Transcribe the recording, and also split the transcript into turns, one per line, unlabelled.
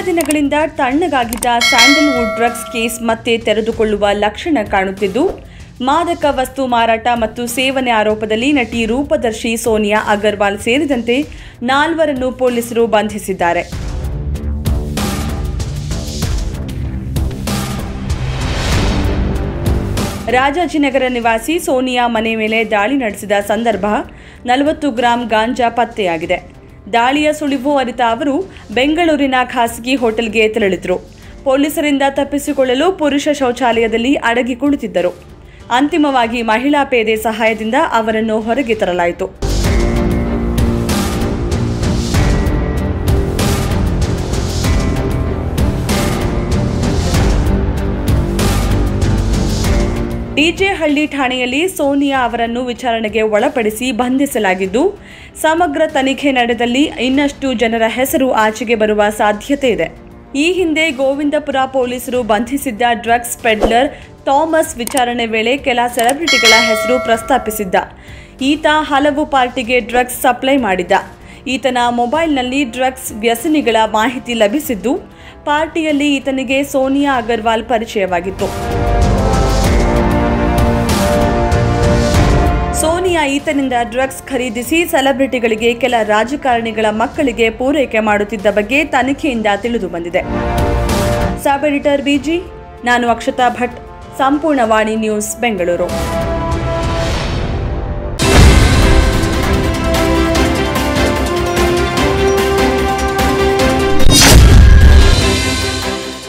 ದಿನಗಳಿಂದ ತಣ್ಣಗಾಗಿದ್ದ Sandalwood drugs case ಮತ್ತೆ ತೆರೆದುಕೊಳ್ಳುವ ಲಕ್ಷಣ ಕಾಣುತ್ತಿದ್ದು ಮಾದಕ ವಸ್ತು ಮಾರಾಟ ಮತ್ತು ಸೇವನೆ ಆರೋಪದಲ್ಲಿ ನಟಿ ರೂಪದರ್ಶಿ ಸೋನಿಯಾ ಅಗರ್ವಾಲ್ ಸೇರಿದಂತೆ ನಾಲ್ವರನ್ನು ಪೊಲೀಸರು ಬಂಧಿಸಿದ್ದಾರೆ ರಾಜಾಜಿನಗರ ನಿವಾಸಿ ಸೋನಿಯಾ ಮನೆ ಮೇಲೆ ದಾಳಿ ನಡೆಸಿದ ಸಂದರ್ಭ ನಲವತ್ತು ಗ್ರಾಂ ಗಾಂಜಾ ಪತ್ತೆಯಾಗಿದೆ ದಾಳಿಯ ಸುಳಿವು ಅರಿತ ಅವರು ಬೆಂಗಳೂರಿನ ಖಾಸಗಿ ಹೋಟೆಲ್ಗೆ ತೆರಳಿದ್ರು ಪೊಲೀಸರಿಂದ ತಪ್ಪಿಸಿಕೊಳ್ಳಲು ಪುರುಷ ಶೌಚಾಲಯದಲ್ಲಿ ಅಡಗಿ ಕುಳಿತಿದ್ದರು ಅಂತಿಮವಾಗಿ ಮಹಿಳಾ ಪೇದೆ ಸಹಾಯದಿಂದ ಅವರನ್ನು ಹೊರಗೆ ತರಲಾಯಿತು ಡಿಜೆಹಳ್ಳಿ ಠಾಣೆಯಲ್ಲಿ ಸೋನಿಯಾ ಅವರನ್ನು ವಿಚಾರಣೆಗೆ ಒಳಪಡಿಸಿ ಬಂಧಿಸಲಾಗಿದ್ದು ಸಮಗ್ರ ತನಿಖೆ ನಡೆದಲ್ಲಿ ಇನ್ನಷ್ಟು ಜನರ ಹೆಸರು ಆಚೆಗೆ ಬರುವ ಸಾಧ್ಯತೆ ಇದೆ ಈ ಹಿಂದೆ ಗೋವಿಂದಪುರ ಪೊಲೀಸರು ಬಂಧಿಸಿದ್ದ ಡ್ರಗ್ಸ್ ಪೆಡ್ಲರ್ ಥಾಮಸ್ ವಿಚಾರಣೆ ವೇಳೆ ಕೆಲ ಸೆಲೆಬ್ರಿಟಿಗಳ ಹೆಸರು ಪ್ರಸ್ತಾಪಿಸಿದ್ದ ಈತ ಹಲವು ಪಾರ್ಟಿಗೆ ಡ್ರಗ್ಸ್ ಸಪ್ಲೈ ಮಾಡಿದ್ದ ಈತನ ಮೊಬೈಲ್ನಲ್ಲಿ ಡ್ರಗ್ಸ್ ವ್ಯಸನಿಗಳ ಮಾಹಿತಿ ಲಭಿಸಿದ್ದು ಪಾರ್ಟಿಯಲ್ಲಿ ಈತನಿಗೆ ಸೋನಿಯಾ ಅಗರ್ವಾಲ್ ಪರಿಚಯವಾಗಿತ್ತು ಸೋನಿಯಾ ಈತನಿಂದ ಡ್ರಗ್ಸ್ ಖರೀದಿಸಿ ಸೆಲೆಬ್ರಿಟಿಗಳಿಗೆ ಕೆಲ ರಾಜಕಾರಣಿಗಳ ಮಕ್ಕಳಿಗೆ ಪೂರೈಕೆ ಮಾಡುತ್ತಿದ್ದ ಬಗ್ಗೆ ತನಿಖೆಯಿಂದ ತಿಳಿದು ಬಂದಿದೆ ಸಬ್ ಎಡಿಟರ್ ಬಿಜಿ ನಾನು ಅಕ್ಷತಾ ಭಟ್ ಸಂಪೂರ್ಣ ವಾಣಿ ನ್ಯೂಸ್ ಬೆಂಗಳೂರು